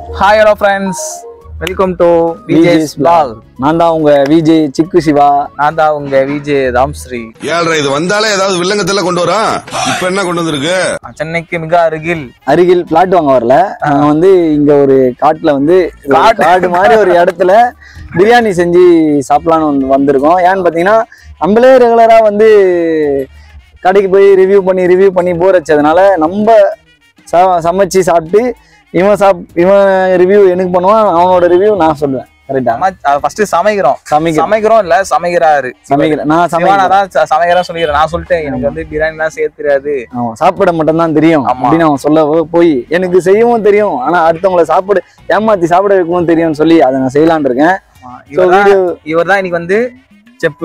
Hi hello friends welcome to விஜேஸ் விஜேஸ் blog நான் தான் உங்க விஜய் சிக்கு சிவா நான் தான் உங்க விஜே ராம்ஸ்ரீ ஏழ்ரை இது வந்தாலே ஏதாவது வில்லங்கத்துல கொண்டு வரான் இப்ப என்ன கொண்டு வந்திருக்கு சென்னைக்கு மிக அருகில் அருகில் பிளாட் வாங்க வரல நாங்க வந்து இங்க ஒரு காட்டுல வந்து ஒரு காடு. காடு மாதிரி ஒரு இடத்துல பிரியாணி செஞ்சு சாப்பிடலாம்னு வந்து வந்திருக்கோம் ஏன்னு பாத்தீங்கன்னா நம்மளே ரெகுலரா வந்து கடைக்கு போய் ரிவ்யூ பண்ணி ரிவ்யூ பண்ணி போர் வச்சதுனால நம்ம ச- சமைச்சு சாப்பிட்டு இவன் சாப் இவன் ரிவ்யூ எனக்கு பண்ணுவான் அவனோட ரிவ்யூ நான் சொல்லுவேன் கரெக்டா ஃபர்ஸ்ட் சமைக்கிறோம் சமைக்க சமைக்கிறோம் இல்ல சமைக்கிறாரு சமைக்கிறேன் நான் சிவானா சமைக்கிறேன் தான் ச- சமைக்கிறேன் சொல்லிக்கிறேன் நான் சொல்லிட்டேன் எனக்கு வந்து பிரியாணி எல்லாம் செய்ய தெரியாது ஆமா சாப்பிட மட்டும் தான் தெரியும் ஆமா. அப்படின்னு அவன் சொல்ல போய் எனக்கு செய்யவும் தெரியும் ஆனா அடுத்தவங்கள சாப்பிட ஏமாத்தி சாப்பிட வைக்கவும் தெரியும்னு சொல்லி அதை நான் செய்யலாம்னு இருக்கேன் So, இவர் தான் video இவர் தான் இன்னைக்கு வந்து செப்பு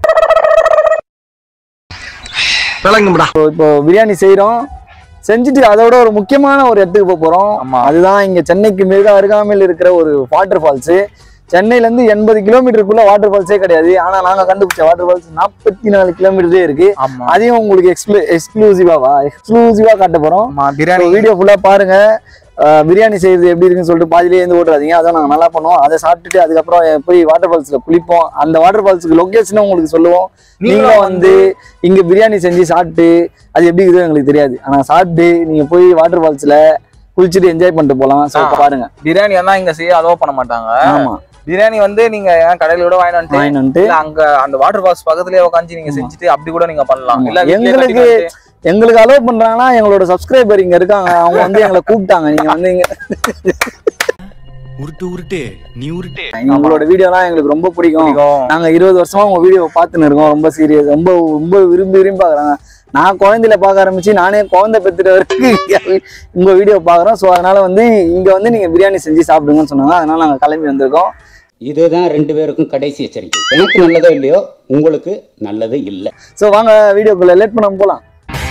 இப்போ இப்போ பிரியாணி செய்றோம் செஞ்சுட்டு அதோட ஒரு முக்கியமான ஒரு இடத்துக்கு போக போறோம் ஆமா. அதுதான் இங்க சென்னைக்கு மிக அருகாமையில் இருக்கிற ஒரு வாட்டர் ஃபால்ஸ் சென்னையில இருந்து எண்பது கிலோமீட்டருக்குள்ள வாட்டர் ஃபால்ஸே கிடையாது ஆனா நாங்க கண்டுபிடிச்ச வாட்டர் ஃபால்ஸ் நாற்பத்தி நாலு கிலோமீட்டரே இருக்கு ஆமா அதையும் உங்களுக்கு எக்ஸ்க்ளூ எக்ஸ்க்ளூசிவாவா எக்ஸ்க்ளூசிவா காட்ட போறோம் ஆமா பிரியாணி வீடியோ ஃபுல்லா பாருங்க அஹ் பிரியாணி செய்யறது எப்படி இருக்குன்னு சொல்லிட்டு பாதியிலே இருந்து ஓட்டுறாதீங்க அதான் நாங்க நல்லா பண்ணுவோம் அதை சாப்பிட்டுட்டு அதுக்கப்புறம் போய் வாட்டர் ஃபால்ஸ்ல குளிப்போம் அந்த வாட்டர் ஃபால்ஸுக்கு லொகேஷனும் உங்களுக்கு சொல்லுவோம் நீங்களும் வந்து இங்க பிரியாணி செஞ்சு சாப்பிட்டு அது எப்படி இருக்குதோ எங்களுக்கு தெரியாது ஆனா சாப்பிட்டு நீங்க போய் வாட்டர் ஃபால்ஸ்ல குளிச்சுட்டு என்ஜாய் பண்ணிட்டு போலாம் So, ஆ. பாருங்க பிரியாணி எல்லாம் இங்க செய்ய அலோவ் பண்ண மாட்டாங்க ஆமா பிரியாணி வந்து நீங்க ஏன் கடையில கூட வாங்கிட்டு வந்துட்டு வாங்கிட்டு வந்துட்டு இல்ல அங்க அந்த வாட்டர் ஃபால்ஸ் பக்கத்துலயே உட்காந்து நீங்க செஞ்சுட்டு அப்படி கூட நீங்க பண்ணலாம் ஆமா. இல்ல வீட்லயே எங்களுக்கு கட்டிட்டு வந்து- எங்களுக்கு அலோவ் பண்றாங்கன்னா எங்களோட சப்ஸ்கிரைபர் இங்க இருக்காங்க அவங்க வந்து எங்களை கூப்பிட்டாங்க நீங்க வந்து இங்க உருட்டு உருட்டு நீ உருட்டு உங்களோட வீடியோலாம் எங்களுக்கு ரொம்ப பிடிக்கும் பிடிக்கும். நாங்க இருபது வருஷமா உங்க வீடியோ பார்த்துன்னு இருக்கோம் ரொம்ப சீரியஸ் ரொம்ப ரொம்ப விரும்பி விரும்பி பாக்குறாங்க நான் குழந்தையில பார்க்க ஆரம்பிச்சு நானே குழந்தை பெற்றுட்டு வரைக்கும் உங்க வீடியோ பாக்குறோம் ஸோ அதனால வந்து இங்க வந்து நீங்க பிரியாணி செஞ்சு சாப்பிடுங்கன்னு சொன்னாங்க அதனால நாங்க கிளம்பி வந்திருக்கோம் இதுதான் ரெண்டு பேருக்கும் கடைசி எச்சரிக்கை எனக்கு நல்லதோ இல்லையோ உங்களுக்கு நல்லது இல்லை ஸோ வாங்க வீடியோக்குள்ள லேட் பண்ண போலாம்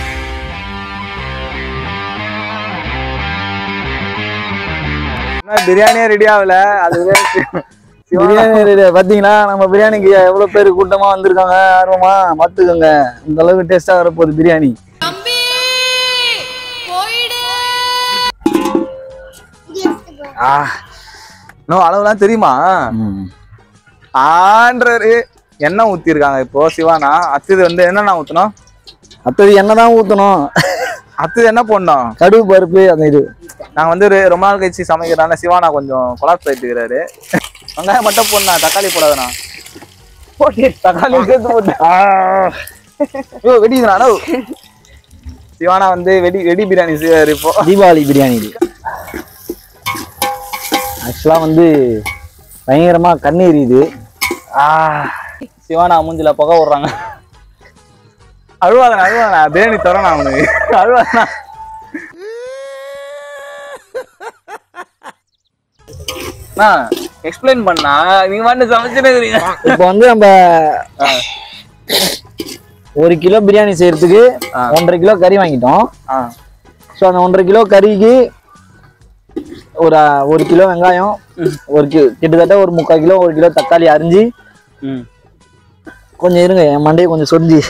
இன்னும் பிரியாணியே ரெடி ஆகல அது பிரியாணி ready. பாத்தீங்களா நம்ம பிரியாணிக்கு எவ்வளவு பேர் கூட்டமா வந்திருக்காங்க ஆர்வமா பார்த்துக்கோங்க இந்த அளவுக்கு டேஸ்டா வரப்போகுது பிரியாணி தம்பி போயிடு இன்னும் அளவுலாம் தெரியுமா ஆன்றாரு எண்ணெய் ஊத்திருக்காங்க இப்போ சிவானா அத்தது வந்து என்னென்ன ஊத்தணும் அடுத்தது என்னதான் ஊத்தணும் அத்தது என்ன போடணும் கடுகு பருப்பு அந்த இது நாங்க வந்து ஒரு ரொம்ப நாள் கழிச்சு சமைக்கிறனால சிவானா கொஞ்சம் கொலாப்ஸ் ஆயிட்டு இருக்கிறாரு வெங்காயம் மட்டும் போடணும் தக்காளி போடாதண்ணா போட்டு தக்காளி சேர்த்து போட்டு ஐயோ வெடிக்குதுண்ணா சிவானா வந்து வெடி வெடி பிரியாணி செய்வாரு இப்போ தீபாவளி பிரியாணி இது ஆக்சுவலா வந்து பயங்கரமா கண்ணீர் இது ஆ, சிவானா மூஞ்சில புகை விடுறாங்க அழுவாதண்ணா அழுவாதண்ணா பிரியாணி தரணும் அவனுக்கு அழுவாதண்ணா அண்ணா எக்ஸ்பிளைன் பண்ணா நீங்க வந்து சமைச்சுட்டு இருக்கிறீங்க இப்போ வந்து நம்ம ஒரு கிலோ பிரியாணி செய்யறதுக்கு ஆ. ஒன்றரை கிலோ கறி வாங்கிட்டோம் ஆ ஸோ அந்த ஒன்றரை கிலோ கறிக்கு ஒரு அஹ், ஒரு கிலோ வெங்காயம் ஒரு கி கிட்டத்தட்ட ஒரு முக்கால் கிலோ ஒரு கிலோ தக்காளி அரிஞ்சு ம் கொஞ்சம் இருங்க என் மண்டையை கொஞ்சம் சொரிஞ்சு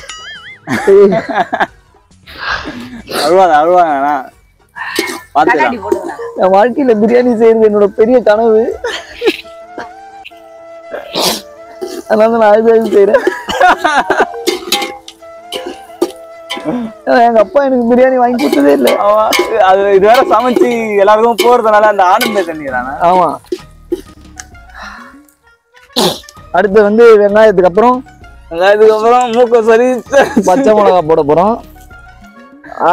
அழுவாத அழுவாங்கண்ணா பார்த்துக்கலாம் என் வாழ்க்கையில பிரியாணி செய்யறது என்னோட பெரிய கனவு அதனால நான் அழுது அழுது செய்யறேன் எங்க அப்பா எனக்கு பிரியாணி வாங்கி கொடுத்ததே இல்லை ஆமா அது இது வேற சமைச்சு எல்லாருக்கும் போறதுனால அந்த ஆனந்த தண்ணீரானா ஆமா அடுத்து வந்து வெங்காயத்துக்கு அப்புறம் அதுக்கப்புறம் மூக்க சரி பச்சை மிளகா போட போறோம் ஆ.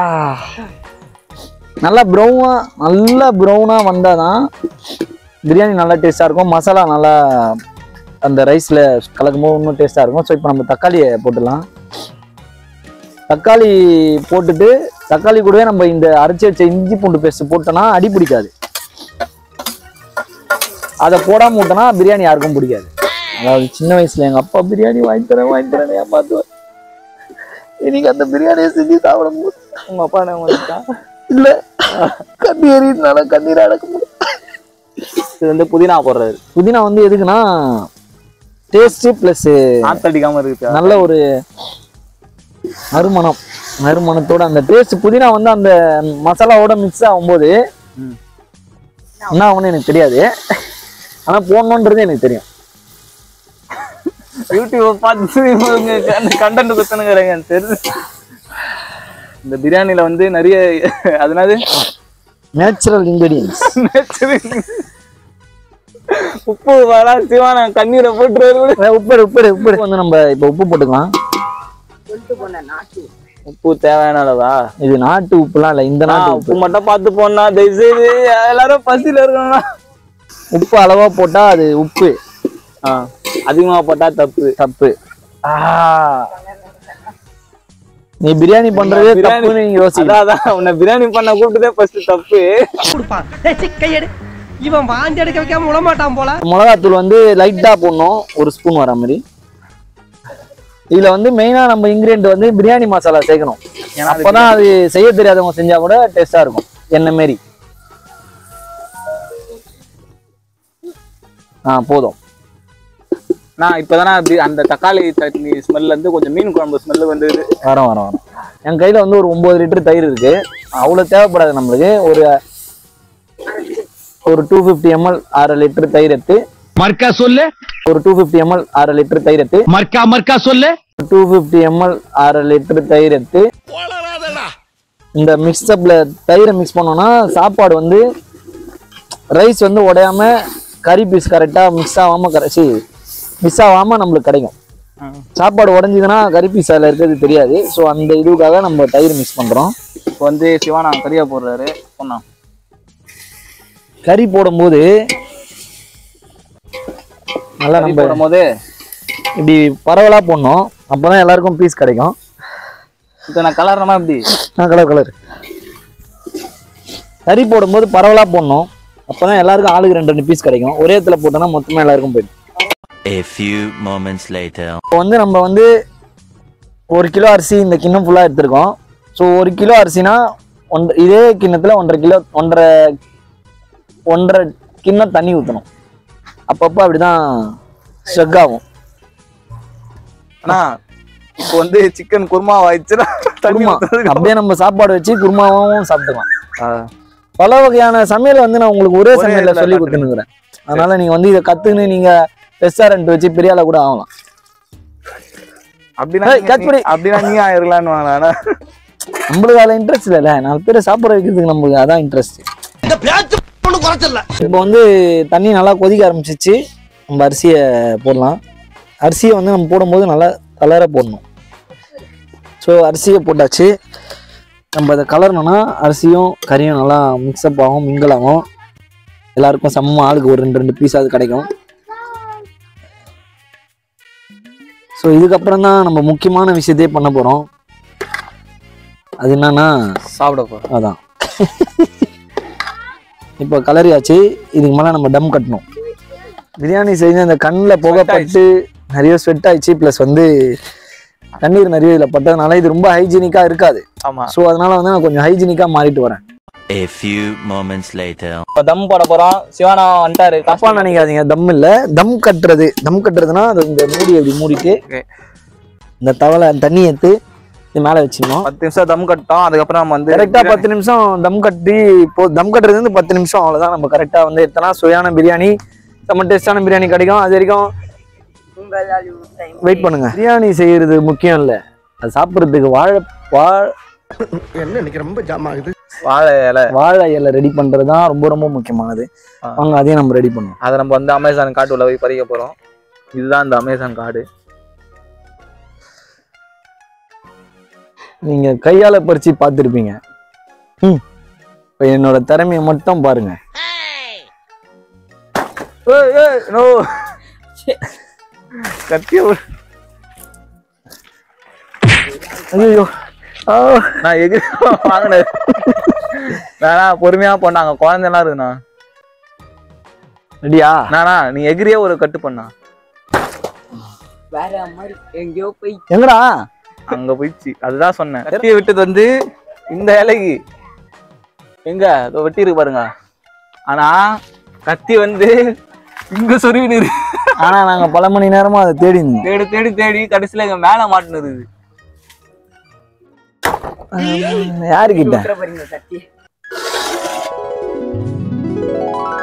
நல்லா ப்ரௌனா நல்லா ப்ரௌனா வந்தாதான் பிரியாணி நல்லா டேஸ்டா இருக்கும் மசாலா நல்லா அந்த ரைஸ்ல கலக்கும்போது இன்னும் டேஸ்டா இருக்கும் ஸோ இப்போ நம்ம தக்காளியை போட்டுடலாம் தக்காளி போட்டுட்டு தக்காளி கூடவே நம்ம இந்த அரைச்சி வச்ச இஞ்சி பூண்டு பேஸ்ட் போட்டோம்னா அடி பிடிக்காது அதை போடாம விட்டோம்னா பிரியாணி யாருக்கும் பிடிக்காது அதாவது சின்ன வயசுல எங்க அப்பா பிரியாணி வாங்கி தரேன் வாங்கி தரேன் ஏமாத்துவார் இன்னைக்கு அந்த பிரியாணியை செஞ்சு சாப்பிடும் போது உங்க அப்பா என்ன வந்துட்டா இல்ல கண்ணீர் எறியதுனால கண்ணீர் அடக்க முடியும் இது வந்து புதினா போடுறாரு புதினா வந்து எதுக்குன்னா டேஸ்ட் பிளஸ் ஆத்தடிக்காம இருக்கு நல்ல ஒரு நறுமணம் நறுமணத்தோட அந்த டேஸ்ட் புதினா வந்து அந்த மசாலாவோட மிக்ஸ் ஆகும்போது ம். என்ன ஆகும்னு எனக்கு தெரியாது ஆனா போடணுன்றது எனக்கு தெரியும் யூடியூப் பார்த்து இவங்க அந்த கண்டென்ட் குத்தனுங்கிறாங்க எனக்கு தெரியுது இந்த பிரியாணில வந்து நிறைய அதனால நேச்சுரல் இன்கிரீடியன்ஸ் உப்பு வரா சிவானா கண்ணீரை போட்டுருவாரு உப்பு உப்பு உப்பு வந்து நம்ம இப்போ உப்பு போட்டுக்கலாம் உப்பு தேவையான அளவா இது நாட்டு உப்புலாம் இல்லை இந்த ஆ, நாட்டு உப்பு உப்பு மட்டும் பார்த்து போனா தயவு செய்து எல்லாரும் பசியில இருக்காங்க உப்பு அளவா போட்டா அது உப்பு ஆ, அதிகமா போட்டா தப்பு தப்பு நீ பிரியாணி பண்றதே பிரியாணி- தப்புன்னு நீங்க யோசிக்க அதான் அதான் உன்னை பிரியாணி பண்ண கூப்பிட்டதே ஃபர்ஸ்ட் தப்பு கொடுப்பான் ஏய், சீ, கையெடு இவன் வாந்தி எடுக்க வைக்காம விடமாட்டான் போல மிளகாத்தூள் வந்து லைட்டா போடணும் ஒரு ஸ்பூன் வர மாதிரி இதுல வந்து மெயினா நம்ம இன்கிரியன்ட் வந்து பிரியாணி மசாலா சேர்க்கணும் ஏன்னா அது அப்பதான் அது செய்ய தெரியாதவங்க செஞ்சா கூட டேஸ்டா இருக்கும் என்ன மாரி ஆ போதும் நான் இப்பதானே அப்படி அந்த தக்காளி சட்னி ஸ்மெல்ல இருந்து கொஞ்சம் மீன் குழம்பு ஸ்மெல் வந்தது வரோம் வரோம் வரோம் என் கையில வந்து ஒரு ஒன்பது லிட்டர் தயிர் இருக்கு அவ்வளவு தேவைப்படாது நம்மளுக்கு ஒரு ஒரு டூ ஃபிஃப்டி எம்எல் அரை லிட்டர் தயிர் எடுத்து மர்க்கா சொல்லு ஒரு டூ ஃபிஃப்டி எம்எல் அரை லிட்டர் தயிர் எடுத்து மர்க்கா மர்க்கா சொல்லு டூ ஃபிஃப்டி எம்எல் அரை லிட்டர் தயிர் எடுத்து இந்த மிக்ஸ்அப்ல தயிரை மிக்ஸ் பண்ணோம்னா சாப்பாடு வந்து ரைஸ் வந்து உடையாம கறி பீஸ் கரெக்டா மிக்ஸ் ஆகாம கரைச்சி மிஸ் ஆகாம நம்மளுக்கு கிடைக்கும் சாப்பாடு உடஞ்சிதுன்னா கறி பீஸ் அதில் இருக்கிறது தெரியாது ஸோ அந்த இதுக்காக நம்ம தயிர் மிக்ஸ் பண்றோம் இப்போ வந்து சிவானா கறியா போடுறாரு சொன்னா கறி போடும்போது நல்லா கறி நம்ம போடும் போது இப்படி பரவலா போடணும் அப்பதான் எல்லாருக்கும் பீஸ் கிடைக்கும் இப்போ நான் கலர்றமா எப்படி ஆ கலர் கலர் கறி போடும்போது பரவலா போடணும் அப்பதான் எல்லாருக்கும் ஆளுக்கு ரெண்டு ரெண்டு பீஸ் கிடைக்கும் ஒரே இடத்துல போட்டோம்னா மொத்தமா எல்லாருக்கும் போயிடும் A few moments later. இப்போ வந்து நம்ம வந்து ஒரு கிலோ அரிசி இந்த கிண்ணம் ஃபுல்லா எடுத்திருக்கோம் ஸோ ஒரு கிலோ அரிசினா ஒன்ற இதே கிண்ணத்துல ஒன்றரை கிலோ ஒன்றரை ஒன்றரை கிண்ணம் தண்ணி ஊற்றணும் அப்பப்போ அப்படிதான் ஸ்ட்ரக் ஆகும் அண்ணா இப்போ வந்து சிக்கன் குருமா ஆயிடுச்சுன்னா தண்ணி குருமா ஊத்துறதுக்கு அப்படியே நம்ம சாப்பாடு வச்சு குருமாவும் சாப்பிட்டுக்கலாம் ஆ. பல வகையான சமையல் வந்து நான் உங்களுக்கு ஒரே ஒரே சமையல்ல இதுல சொல்லி காட்டுறேன். கொடுத்துனுக்குறேன் அதனால நீங்க வந்து இதை கத்துன்னு நீங்க ரெஸ்டாரண்ட் வச்சு பெரிய ஆளா கூட ஆகலாம் அப்படின்னா ஏய், நீங்க- கட்பிடி. அப்படின்னா நீ ஆயிரலான்னு வாங்கண்ணா நம்மளுக்கு அதில் இன்ட்ரெஸ்ட் இல்லைல்ல நாலு பேரை சாப்பிட வைக்கிறதுக்கு நம்மளுக்கு அதான் இன்ட்ரெஸ்ட் இந்த பேச்சு ஒன்றும் குறைச்சல இப்போ வந்து தண்ணி நல்லா கொதிக்க ஆரம்பிச்சிச்சு நம்ம அரிசியை போடலாம் அரிசியை வந்து நம்ம போடும்போது நல்லா கலரை போடணும் ஸோ அரிசியை போட்டாச்சு நம்ம அதை கலரணும்னா அரிசியும் கறியும் நல்லா மிக்ஸ்அப் ஆகும் மிங்கிள் ஆகும் எல்லாருக்கும் சமமாக ஆளுக்கு ஒரு ரெண்டு ரெண்டு பீஸ் அது கிடைக்கும் ஸோ இதுக்கப்புறம் தான் நம்ம முக்கியமான விஷயத்தையே பண்ண போகிறோம் அது என்னன்னா சாப்பிட போ அதான் இப்போ கலரியாச்சு இதுக்கு மேலே நம்ம டம் கட்டணும் பிரியாணி செஞ்சு அந்த கண்ணில் புகைப்பட்டு நிறைய ஸ்வெட் ஆயிடுச்சு ப்ளஸ் வந்து தண்ணீர் நிறைய இதில் பட்டதுனால இது ரொம்ப ஹைஜீனிக்காக இருக்காது ஆமா ஸோ அதனால வந்து நான் கொஞ்சம் ஹைஜீனிக்காக மாறிட்டு வரேன் A few moments later. இப்போ தம் போட போறோம் சிவானா வந்துட்டாரு தப்பா நினைக்காதீங்க தம் இல்லை தம் கட்டுறது தம் கட்டுறதுன்னா அது இந்த மூடி அப்படி மூடிட்டு Okay. இந்த தவளை தண்ணி எடுத்து இது மேலே வச்சிடணும் பத்து நிமிஷம் தம் கட்டோம் அதுக்கப்புறம் நம்ம வந்து கரெக்டாக பத்து நிமிஷம் தம் கட்டி இப்போ தம் கட்டுறது வந்து பத்து நிமிஷம் அவ்வளோதான் நம்ம கரெக்டாக வந்து எடுத்தனா சுவையான பிரியாணி செம்ம டேஸ்டான பிரியாணி கிடைக்கும் அது வரைக்கும் வெயிட் பண்ணுங்க பிரியாணி செய்யறது முக்கியம் இல்லை அது சாப்பிட்றதுக்கு வாழை வாழ என்ன இன்னைக்கு ரொம்ப ஜாம் ஆகுது வாழை இலை வாழை இலை ரெடி பண்ணுறது தான் ரொம்ப ரொம்ப முக்கியமானது ஆ. வாங்க அதையும் நம்ம ரெடி பண்ணுவோம் அதை நம்ம வந்து அமேசான் காட்டுல போய் பறிக்க போறோம் இதுதான் இந்த அமேசான் காடு நீங்க கையால பறிச்சு பார்த்துருப்பீங்க ம் இப்போ என்னோட திறமையை மட்டும் பாருங்க ஏய் ஏய் நோ கத்திய விடு. ஐயோ நான் எகிரி வாங்கினது வேணா பொறுமையா பண்ணாங்க குழந்தைலாம் இருக்குண்ணா ரெடியா நானா நீ எகிரியே ஒரு கட்டு பண்ணா எங்கடா அங்க போயிடுச்சு அதுதான் சொன்னேன் கத்தியை விட்டது வந்து இந்த இலைக்கு எங்க இதோ வெட்டி இருக்கு பாருங்க ஆனா கத்தி வந்து இங்க சொருவினு இருக்கு ஆனா நாங்க பல மணி நேரமா அதை தேடி இருந்தோம் தேடி தேடி தேடி கடைசியில இங்க மேல மாட்டினு இருக்குது யாருக்கிட்ட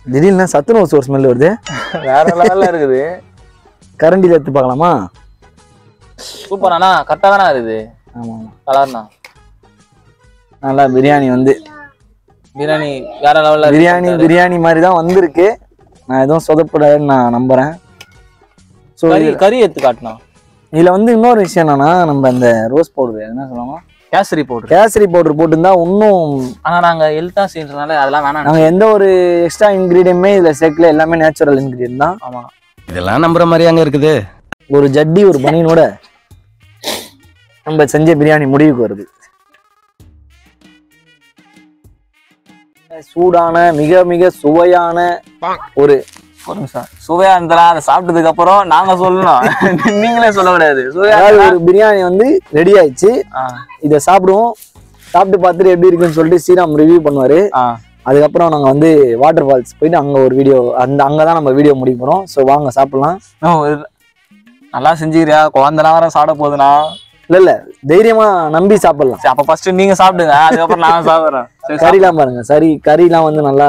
திடீர்னு சத்துணவு ஒரு ஸ்மெல் வருது வேற லெவல்ல இருக்குது கரண்டியில் எடுத்து பார்க்கலாமா சூப்பர் அண்ணா கரெக்டா தானே இருக்குது ஆமாம் கலர்ண்ணா நல்லா பிரியாணி வந்து பிரியாணி வேற லெவல்ல பிரியாணி பிரியாணி மாதிரி தான் வந்திருக்கு நான் எதுவும் சொதப்படாதுன்னு நான் நம்புறேன் ஸோ கறி கறி எடுத்து காட்டணும் இதில் வந்து இன்னொரு விஷயம் என்னன்னா நம்ம இந்த ரோஸ் பவுடர் என்ன சொல்லுவாங்க கேசரி பவுடர் கேசரி பவுடர் போட்டிருந்தா இன்னும் ஆனா நாங்க ஹெல்த்தா செய்யறதுனால அதெல்லாம் வேணாம் நாங்கள் எந்த ஒரு எக்ஸ்ட்ரா இன்க்ரீடியமே இதில் சேர்க்கல எல்லாமே நேச்சுரல் இன்க்ரீடியன்ட் தான் ஆமா இதெல்லாம் நம்புற மாதிரி அங்க இருக்குது ஒரு ஜட்டி ஒரு பனியனோட நம்ம செஞ்ச பிரியாணி முடிவுக்கு வருது சூடான மிக மிக சுவையான ஒரு ஒரு நிமிஷம் சுவையா இருந்தா அதை சாப்பிட்டதுக்கு அப்புறம் நாங்க சொல்லணும் நீங்களே சொல்ல கூடாது சுவையா அதாவது இருந்தா- ஒரு பிரியாணி வந்து ரெடி ஆயிடுச்சு ஆ, இதை சாப்பிடுவோம் சாப்பிட்டு பார்த்துட்டு எப்படி இருக்குன்னு சொல்லிட்டு ஸ்ரீராம் ரிவ்யூ பண்ணுவாரு ஆ. அதுக்கப்புறம் நாங்கள் வந்து வாட்டர் ஃபால்ஸ் போயிட்டு அங்கே ஒரு வீடியோ அந்த அங்கே தான் நம்ம வீடியோ முடிக்க போகிறோம் ஸோ வாங்க சாப்பிடலாம் ஓ, இது- நல்லா செஞ்சுக்கிறியா குழந்தை வர சாப்பிட போகுதுண்ணா இல்லை இல்லை தைரியமா நம்பி சாப்பிடலாம் சரி அப்ப ஃபர்ஸ்ட் நீங்க சாப்பிடுங்க அதுக்கப்புறம் நான் சாப்பிடுறேன் சரி, சாப்பிடு. கறிலாம் பாருங்க சரி கறிலாம் வந்து நல்லா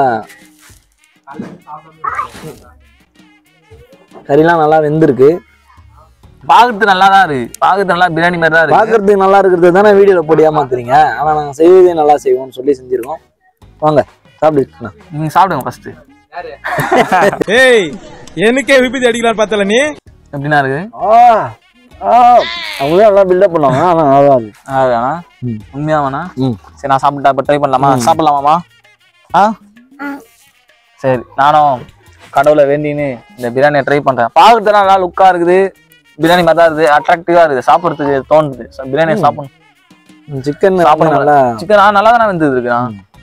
கறிலாம் நல்லா வெந்திருக்கு பாக்குறது நல்லா தான் இருக்கு பாக்குறது நல்லா பிரியாணி மாதிரி தான் இருக்கு பார்க்கறதுக்கு நல்லா இருக்கிறது தானே வீடியோவில் போட்டு ஏமாத்துறீங்க ஆனால் நாங்கள் செய்வதே நல்லா செய்வோம்னு சொல்லி செஞ்சுருக்கோம் வாங்க சாப்பிட்டு நீங்க சாப்பிடுங்க ஃபர்ஸ்ட் ஏய் எனக்கே விபத்து அடிக்கலாம் பார்த்தல நீ எப்படின்னா இருக்கு ஆ ஆ அவங்க நல்லா பில்டப் பண்ணுவாங்க ஆனால் நல்லா இருக்கு அதானா ம். உண்மையா வேணா ம் சரி நான் சாப்பிட்டா இப்ப ட்ரை பண்ணலாமா சாப்பிடலாமாமா ஆ சரி நானும் கடவுளை வேண்டின்னு இந்த பிரியாணியை ட்ரை பண்றேன் பார்க்கறதுலாம் நல்லா லுக்கா இருக்குது பிரியாணி மாதிரி தான் இருக்குது அட்ராக்டிவா இருக்குது சாப்பிட்றதுக்கு தோணுது ச- பிரியாணி சாப்பிடணும் சிக்கன் சாப்பிட நல்லா சிக்கன் நல்லா தானே வெந்தது இருக்குண்ணா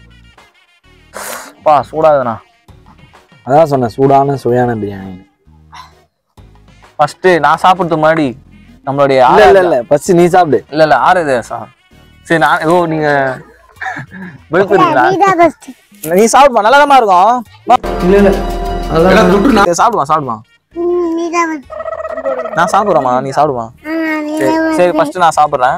பா சூடாதுண்ணா அதான் சொன்னேன் சூடான சுவையான பிரியாணி ஃபர்ஸ்ட் நான் சாப்பிட்றதுக்கு முன்னாடி நம்மளுடைய இல்ல ஆறு- இல்ல இல்ல ஃபர்ஸ்ட் நீ சாப்பிடு இல்ல இல்ல ஆறு இது சா சரி நான் ஏதோ நீங்க விழுப்புறீங்களா நீ சாப்பிடுமா நல்லா இருக்கும் இல்ல இல்ல சரி, சாப்பிடுமா சாப்பிடுமா நான் சாப்பிடுறேம்மா நீ சாப்பிடுமா சரி சரி ஃபர்ஸ்ட் நான் சாப்பிடுறேன்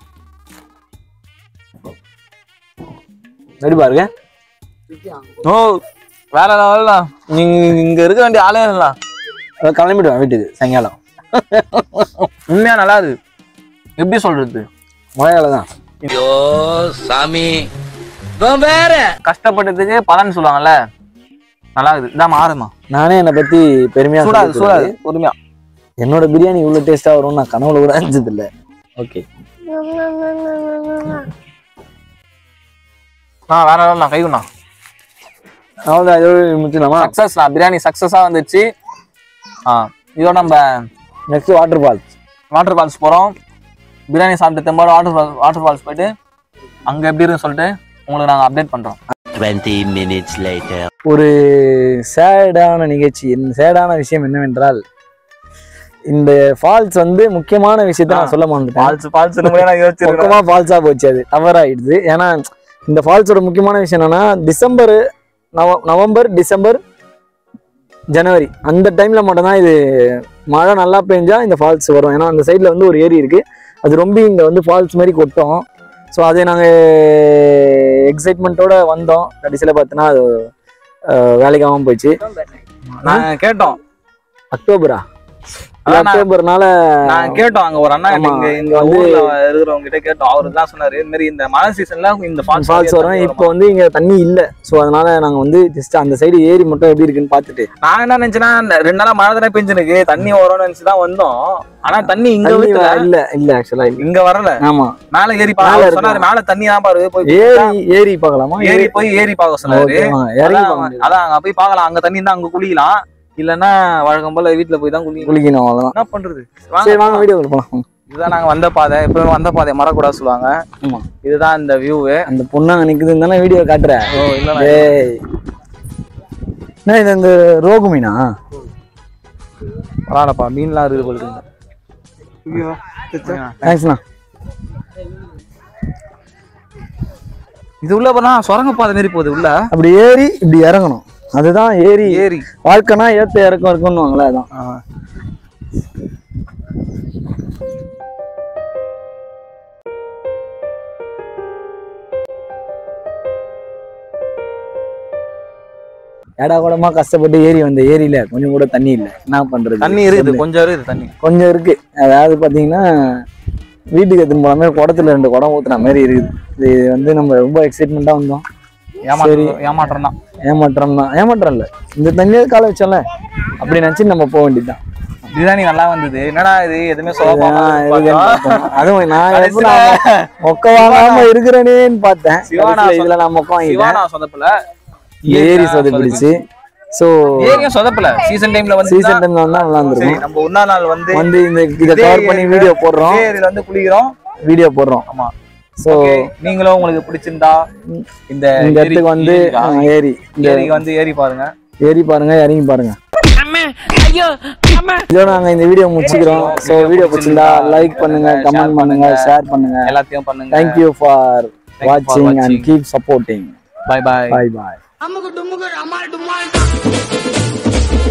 ரெடி பாருங்க ஓ வேற லெவல்ல நீங்க இங்க இருக்க வேண்டிய ஆளே இல்ல அஹ் கிளம்பிடுவேன் வீட்டுக்கு சாயங்காலம் உண்மையா நல்லா இருக்கு எப்படி சொல்றது மழையால தான் ஐயோ சாமி கஷ்டப்பட்டதுக்கு பலன் சொல்லுவாங்கல்ல நல்லா இருக்குது இதான் மாறுமா நானே என்னை பத்தி பெருமையா சூடாது சொல்லிக்கூடாது. சூடாது பொறுமையா என்னோட பிரியாணி இவ்வளவு டேஸ்டா வரும்னு நான் கனவுல கூட அஞ்சது இல்ல ஓகே நான் வேற லெவல் நான் கைகுண்ணா அவ்வளவுதான் இதோட முடிச்சிடலாமா சக்சஸ் நான் பிரியாணி சக்சஸா வந்துச்சு ஆ இதோட நம்ம next waterfalls waterfalls போறோம் பிரியாணி சாப்பிட்டு தெம்பாடு வாட்டர் ஃபால்ஸ் வாட்டர் ஃபால்ஸ் போயிட்டு அங்க எப்படி இருக்குன்னு சொல்லிட்டு உங்களுக்கு நாங்க அப்டேட் பண்றோம் 20 minutes later. ஒரு சேடான நிகழ்ச்சி சேடான விஷயம் என்னவென்றால் இந்த ஃபால்ஸ் வந்து முக்கியமான விஷயத்த நான் சொல்ல மாட்டேன் ஃபால்ஸ் ஃபால்ஸ் நான் யோசிச்சிருக்கேன் பக்கமா ஃபால்ஸா போச்சு அது தவறு ஆயிடுது ஏன்னா இந்த ஃபால்ஸோட முக்கியமான விஷயம் என்னன்னா டிசம்பர் நவ நவம்பர் டிசம்பர் ஜனவரி அந்த டைம்ல மட்டும்தான் இது மழை நல்லா பெஞ்சா இந்த ஃபால்ஸ் வரும் ஏன்னா அந்த சைட்ல வந்து ஒரு ஏரி இருக்கு அது ரொம்ப இங்க வந்து ஃபால்ஸ் மாதிரி கொட்டும் ஸோ அதை நாங்கள் எக்ஸைட்மெண்ட்டோட வந்தோம் கடைசியில் பார்த்தோன்னா அது அஹ், வேலைக்காகவும் போயிடுச்சு நாங்க கேட்டோம் அக்டோபரா அதான் நான்- அக்டோபர்னால நாங்க கேட்டோம் அங்க ஒரு அண்ணா ஆமா, இங்க இங்க வந்து- ஊர்ல இருக்கிறவங்க கிட்ட கேட்டோம் அவரு தான் சொன்னாரு இந்த மாதிரி இந்த மழை சீசன்ல இந்த ஃபால்ஸ் ஃபால்ஸ் வரும் இப்போ வந்து இங்க தண்ணி இல்ல ஸோ அதனால நாங்க வந்து ஜஸ்ட் அந்த சைடு ஏரி மட்டும் எப்படி இருக்குன்னு பார்த்துட்டு நான் என்ன நினைச்சேன்னா இந்த ரெண்டு நாளா மழை தானே பெஞ்சிருக்கு தண்ணி வரும்னு நினைச்சு தான் வந்தோம் ஆனா தண்ணி இங்க தண்ணி வீட்டுல இல்ல இல்ல ஆக்சுவலா இல்ல இங்க வரல ஆமா மேல ஏறி மேல பாக்க இருக்கு. சொன்னாரு மேல தண்ணி தான் பாரு போய் ஏரி ஏரி பார்க்கலாமா ஏறி போய் ஏறி பார்க்க சொன்னாரு ஓகே வாங்க இறங்கி அதான் பார்க்க முடியாது. அதான் அங்க போய் பார்க்கலாம் அங்க தண்ணி தான் அங்க குளிக்கலாம் இல்லன்னா வழக்கம் போல வீட்டுல போய் தான் குளிக்கணும் குளிக்கணும் அவ்வளவுதான் என்ன பண்றது சரி வாங்க வாங்க வீடியோ போலாம் இதுதான் நாங்க வந்த பாதை எப்பவுமே வந்த பாதை மறக்கூடாது சொல்லுவாங்க ஆமா இதுதான் இந்த வியூவு அந்த பொண்ணு அங்க நிக்குதுன்னு தானே வீடியோ காட்டுற ஓ இல்ல ஏய் என்ன இது இந்த ரோகு மீனா பரவாயில்லப்பா மீன்லாம் இருக்குது போல இருக்கு. தேங்க்ஸ்ண்ணா இது உள்ள போனா சுரங்க பாதை மாரி போகுது உள்ள அப்படி ஏறி இப்படி இறங்கணும் அதுதான் ஏரி ஏரி வாழ்க்கைனா ஏத்த இறக்கம் இருக்குன்னு அதான் ஏடா கூடமா கஷ்டப்பட்டு ஏரி வந்த ஏரியில கொஞ்சம் கூட தண்ணி இல்லை என்ன பண்றது தண்ணி இருக்குது சொல்லு. கொஞ்சம் இருக்குது தண்ணி கொஞ்சம் இருக்கு அதாவது பாத்தீங்கன்னா வீட்டுக்கு எடுத்துன்னு போன மாதிரி குடத்துல ரெண்டு குடம் ஊத்துன மாதிரி இருக்குது இது வந்து நம்ம ரொம்ப எக்ஸைட்மெண்ட்டா வந்தோம் ஏமாற்றம் ஏமாற்றம் தான் ஏமாற்றம் தான் ஏமாற்றம் இல்ல இந்த தண்ணியாவது காலை வச்சோம்ல அப்படி நினைச்சு நம்ம போக வேண்டியதுதான் பிரியாணி நல்லா வந்தது என்னடா இது எதுவுமே சொல்லாம ஆஹ் இருக்குன்னு பார்த்தோம். அதுவும் நான் எப்ப கடைசியில நான் மொக்க வாங்காம இருக்கிறேனேன்னு பார்த்தேன் சிவானா கடைசியில இதுல நான் மொக்க வாங்கிட்டேன் சிவானா சொதப்பல ஏரி சொதப்பிடிச்சு ஸோ ஏரியும் சொதப்பல சீசன் டைம்ல வந்து சீசன் டைம்ல வந்தா நல்லா சரி இருந்திருக்கும் நம்ம ஒன்னா நாள் வந்து வந்து இந்த இதை இதே கவர் பண்ணி ஏரியில- வீடியோ போடுறோம் இதே ஏரியில வந்து குளிக்கிறோம் வீடியோ போடுறோம் ஆமா ஸோ ஓகே நீங்களும் உங்களுக்கு பிடிச்சிருந்தா இந்த இந்த ஏரி- இடத்துக்கு வந்து ஏரிக்கா? ஆஹ், ஏரி இந்த ஏரிக்கு வந்து ஏரி பாருங்க ஏறி பாருங்க இறங்கி பாருங்க இதோட நாங்க இந்த வீடியோ முடிச்சுக்கிறோம் ஸோ வீடியோ பிடிச்சிருந்தா லைக் பண்ணுங்க கமெண்ட் பண்ணுங்க ஷேர் பண்ணுங்க எல்லாத்தையும் பண்ணுங்க தேங்க்யூ ஃபார் for வாட்சிங் and watching. Keep supporting bye bye bye bye அம்முக்கு டும்முக்கு அம்மா டும்மா